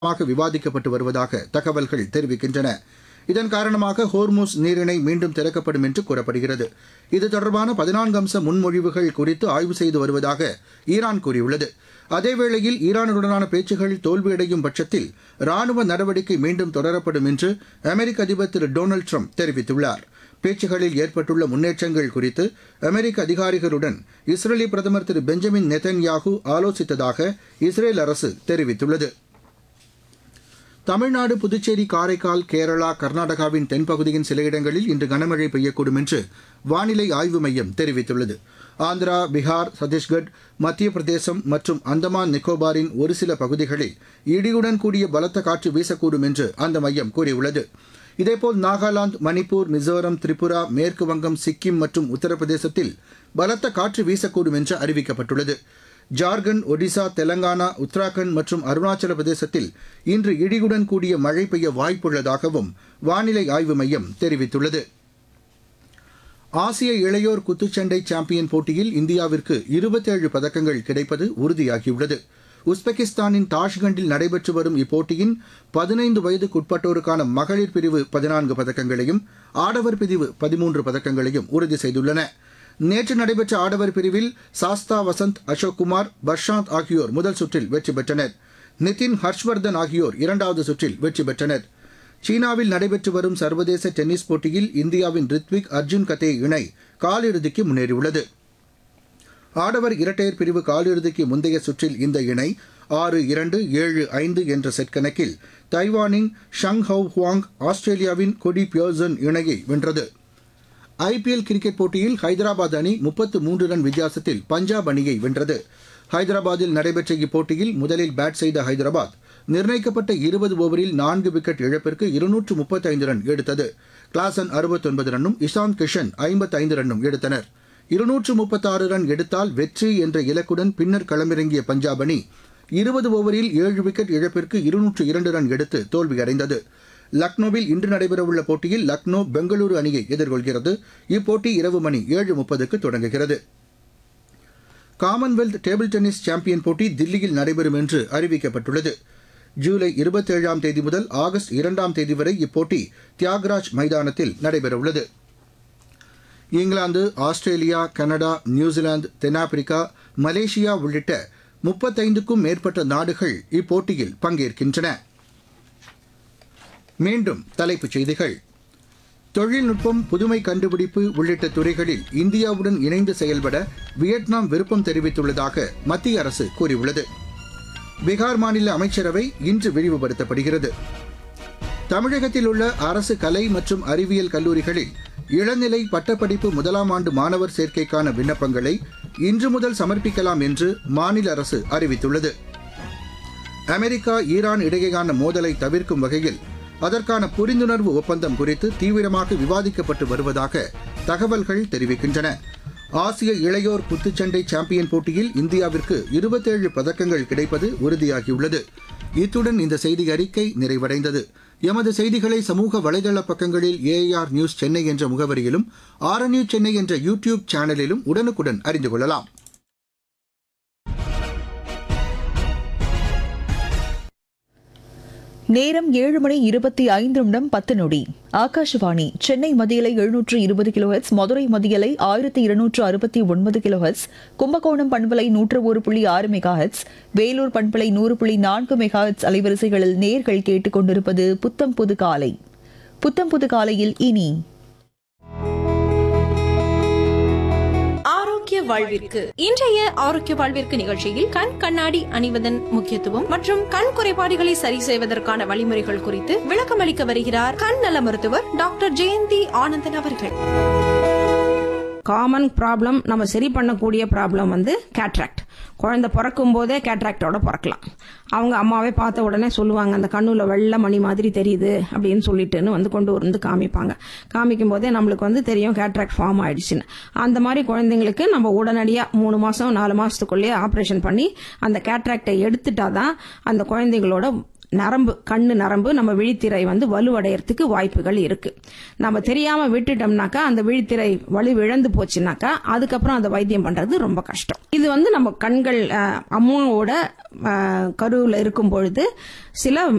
மாக விவாதிக்கப்பட்டு வருவதாக தகவல்கள் தெரிவிக்கின்றன இதன் காரணமாக ஹோர்மூஸ் நீரிணை மீண்டும் திறக்கப்படும் என்று கூறப்படுகிறது இது தொடர்பான பதினான்கு அம்ச முன்மொழிவுகள் குறித்து ஆய்வு செய்து வருவதாக ஈரான் கூறியுள்ளது அதேவேளையில் ஈரானுடனான பேச்சுகள் தோல்வியடையும் பட்சத்தில் ராணுவ நடவடிக்கை மீண்டும் தொடரப்படும் என்று அமெரிக்க அதிபர் திரு டொனால்டு ட்ரம்ப் தெரிவித்துள்ளார் பேச்சுகளில் ஏற்பட்டுள்ள முன்னேற்றங்கள் குறித்து அமெரிக்க அதிகாரிகளுடன் இஸ்ரேலி பிரதமர் திரு பெஞ்சமின் நெதன்யாகு ஆலோசித்ததாக இஸ்ரேல் அரசு தெரிவித்துள்ளது தமிழ்நாடு புதுச்சேரி காரைக்கால் கேரளா கர்நாடகாவின் தென்பகுதியின் சில இடங்களில் இன்று கனமழை பெய்யக்கூடும் என்று வானிலை ஆய்வு மையம் தெரிவித்துள்ளது ஆந்திரா பீகார் சத்தீஸ்கட் மத்திய பிரதேசம் மற்றும் அந்தமான் நிக்கோபாரின் ஒரு சில பகுதிகளில் இடியுடன் கூடிய பலத்த காற்று வீசக்கூடும் என்று அந்த மையம் கூறியுள்ளது இதேபோல் நாகாலாந்து மணிப்பூர் மிசோரம் திரிபுரா மேற்கு வங்கம் சிக்கிம் மற்றும் உத்தரப்பிரதேசத்தில் பலத்த காற்று வீசக்கூடும் என்று அறிவிக்கப்பட்டுள்ளது ஜார்க்கண்ட் ஒடிசா தெலங்கானா உத்தராகண்ட் மற்றும் அருணாச்சல பிரதேசத்தில் இன்று இடியுடன் கூடிய மழை பெய்ய வாய்ப்புள்ளதாகவும் வானிலை ஆய்வு மையம் தெரிவித்துள்ளது ஆசிய இளையோர் குத்துச்சண்டை சாம்பியன் போட்டியில் இந்தியாவிற்கு இருபத்தேழு பதக்கங்கள் கிடைப்பது உறுதியாகியுள்ளது உஸ்பெகிஸ்தானின் தாஷ்கண்டில் நடைபெற்று வரும் இப்போட்டியின் பதினைந்து வயதுக்குட்பட்டோருக்கான மகளிர் பிரிவு பதினான்கு பதக்கங்களையும் ஆடவர் பிரிவு பதிமூன்று பதக்கங்களையும் உறுதி செய்துள்ளன நேற்று நடைபெற்ற ஆடவர் பிரிவில் சாஸ்தா வசந்த் அசோக் குமார் பர்ஷாந்த் ஆகியோர் முதல் சுற்றில் வெற்றி பெற்றனர் நிதின் ஹர்ஷ்வர்தன் ஆகியோர் இரண்டாவது சுற்றில் வெற்றி பெற்றனர் சீனாவில் நடைபெற்று வரும் சர்வதேச டென்னிஸ் போட்டியில் இந்தியாவின் ரித்விக் அர்ஜுன் கதே இணை காலிறுதிக்கு முன்னேறியுள்ளது ஆடவர் இரட்டையர் பிரிவு காலிறுதிக்கு முந்தைய சுற்றில் இந்த இணை ஆறு இரண்டு ஏழு ஐந்து என்ற செட் கணக்கில் தைவானின் ஷங் ஹவ் ஹுவாங் ஆஸ்திரேலியாவின் கொடி பியோசன் இணையை வென்றது ஐபிஎல் கிரிக்கெட் போட்டியில் ஹைதராபாத் அணி முப்பத்து மூன்று ரன் வித்தியாசத்தில் பஞ்சாப் அணியை வென்றது ஹைதராபாத்தில் நடைபெற்ற இப்போட்டியில் முதலில் பேட் செய்த ஹைதராபாத் நிர்ணயிக்கப்பட்ட இருபது ஓவரில் நான்கு விக்கெட் இழப்பிற்கு இருநூற்று முப்பத்தைந்து ரன் எடுத்தது கிளாசன் அறுபத்தொன்பது ரன்னும் இஷாந்த் கிஷன் ஐம்பத்தைந்து ரன்னும் எடுத்தனர் இருநூற்று முப்பத்தாறு ரன் எடுத்தால் வெற்றி என்ற இலக்குடன் பின்னர் களமிறங்கிய பஞ்சாப் அணி இருபது ஓவரில் ஏழு விக்கெட் இழப்பிற்கு இருநூற்று இரண்டு ரன் எடுத்து தோல்வியடைந்தது லக்னோவில் இன்று நடைபெறவுள்ள போட்டியில் லக்னோ பெங்களூரு அணியை எதிர்கொள்கிறது இப்போட்டி இரவு மணி ஏழு முப்பதுக்கு தொடங்குகிறது காமன்வெல்த் டேபிள் டென்னிஸ் சாம்பியன் போட்டி தில்லியில் நடைபெறும் என்று அறிவிக்கப்பட்டுள்ளது ஜூலை இருபத்தேழாம் தேதி முதல் ஆகஸ்ட் இரண்டாம் தேதி வரை இப்போட்டி தியாகராஜ் மைதானத்தில் நடைபெறவுள்ளது இங்கிலாந்து ஆஸ்திரேலியா கனடா நியூசிலாந்து தென்னாப்பிரிக்கா மலேசியா உள்ளிட்ட முப்பத்தைந்துக்கும் மேற்பட்ட நாடுகள் இப்போட்டியில் பங்கேற்கின்றன மீண்டும் தலைப்புச் செய்திகள் தொழில்நுட்பம் புதுமை கண்டுபிடிப்பு உள்ளிட்ட துறைகளில் இந்தியாவுடன் இணைந்து செயல்பட வியட்நாம் விருப்பம் தெரிவித்துள்ளதாக மத்திய அரசு கூறியுள்ளது பீகார் மாநில அமைச்சரவை இன்று விரிவுபடுத்தப்படுகிறது தமிழகத்தில் உள்ள அரசு கலை மற்றும் அறிவியல் கல்லூரிகளில் இளநிலை பட்டப்படிப்பு முதலாம் ஆண்டு மாணவர் சேர்க்கைக்கான விண்ணப்பங்களை இன்று முதல் சமர்ப்பிக்கலாம் என்று மாநில அரசு அறிவித்துள்ளது அமெரிக்கா ஈரான் இடையேயான மோதலை தவிர்க்கும் வகையில் அதற்கான புரிந்துணர்வு ஒப்பந்தம் குறித்து தீவிரமாக விவாதிக்கப்பட்டு வருவதாக தகவல்கள் தெரிவிக்கின்றன ஆசிய இளையோர் குத்துச்சண்டை சாம்பியன் போட்டியில் இந்தியாவிற்கு இருபத்தேழு பதக்கங்கள் கிடைப்பது உறுதியாகியுள்ளது இத்துடன் இந்த செய்தி அறிக்கை நிறைவடைந்தது எமது செய்திகளை சமூக வலைதள பக்கங்களில் ஏஆர் நியூஸ் சென்னை என்ற முகவரியிலும் ஆர் நியூஸ் சென்னை என்ற யூ டியூப் சேனலிலும் உடனுக்குடன் அறிந்து கொள்ளலாம் நேரம் ஏழு மணி இருபத்தி ஐந்து நிமிடம் பத்து நொடி ஆகாஷவாணி சென்னை மதியலை எழுநூற்று இருபது கிலோஹெட்ஸ் மதுரை மதியலை ஆயிரத்தி இருநூற்று அறுபத்தி ஒன்பது கிலோஹெட்ஸ் கும்பகோணம் பண்பலை நூற்று ஒரு புள்ளி ஆறு மெகாஹெட்ஸ் வேலூர் பண்பலை நூறு புள்ளி நான்கு மெகாஹெட்ஸ் அலைவரிசைகளில் நேர்கள் கேட்டுக்கொண்டிருப்பது புத்தம் புது காலை புத்தம் புது காலையில் இனி ஆரோக்கிய வாழ்விற்கு இன்றைய ஆரோக்கிய வாழ்விற்கு நிகழ்ச்சியில் கண் கண்ணாடி அணிவதன் முக்கியத்துவம் மற்றும் கண் குறைபாடுகளை சரி செய்வதற்கான வழிமுறைகள் குறித்து விளக்கமளிக்க வருகிறார் கண் நல மருத்துவர் டாக்டர் ஜெயந்தி ஆனந்தன் அவர்கள் காமன் ப்ராப்ளம் நம்ம சரி பண்ணக்கூடிய ப்ராப்ளம் வந்து கேட்ராக்ட் குழந்தை பிறக்கும் போதே கேட்ராக்டோட பிறக்கலாம் அவங்க அம்மாவே பார்த்த உடனே சொல்லுவாங்க அந்த கண்ணுல வெள்ளை மணி மாதிரி தெரியுது அப்படின்னு சொல்லிட்டுன்னு வந்து கொண்டு வந்து காமிப்பாங்க காமிக்கும் போதே நம்மளுக்கு வந்து தெரியும் கேட்ராக்ட் ஃபார்ம் ஆயிடுச்சுன்னு அந்த மாதிரி குழந்தைங்களுக்கு நம்ம உடனடியாக மூணு மாசம் நாலு மாசத்துக்குள்ளேயே ஆப்ரேஷன் பண்ணி அந்த கேட்ராக்டை எடுத்துட்டாதான் அந்த குழந்தைங்களோட நரம்பு கண்ணு நரம்பு நம்ம விழித்திரை வந்து வலுவடையறதுக்கு வாய்ப்புகள் இருக்கு நம்ம தெரியாம விட்டுட்டோம்னாக்கா அந்த விழித்திரை வலு இழந்து போச்சுனாக்கா அதுக்கப்புறம் அந்த வைத்தியம் பண்றது ரொம்ப கஷ்டம் இது வந்து நம்ம கண்கள் அஹ், அம்மாவோட அஹ், கருவுல இருக்கும் பொழுது சில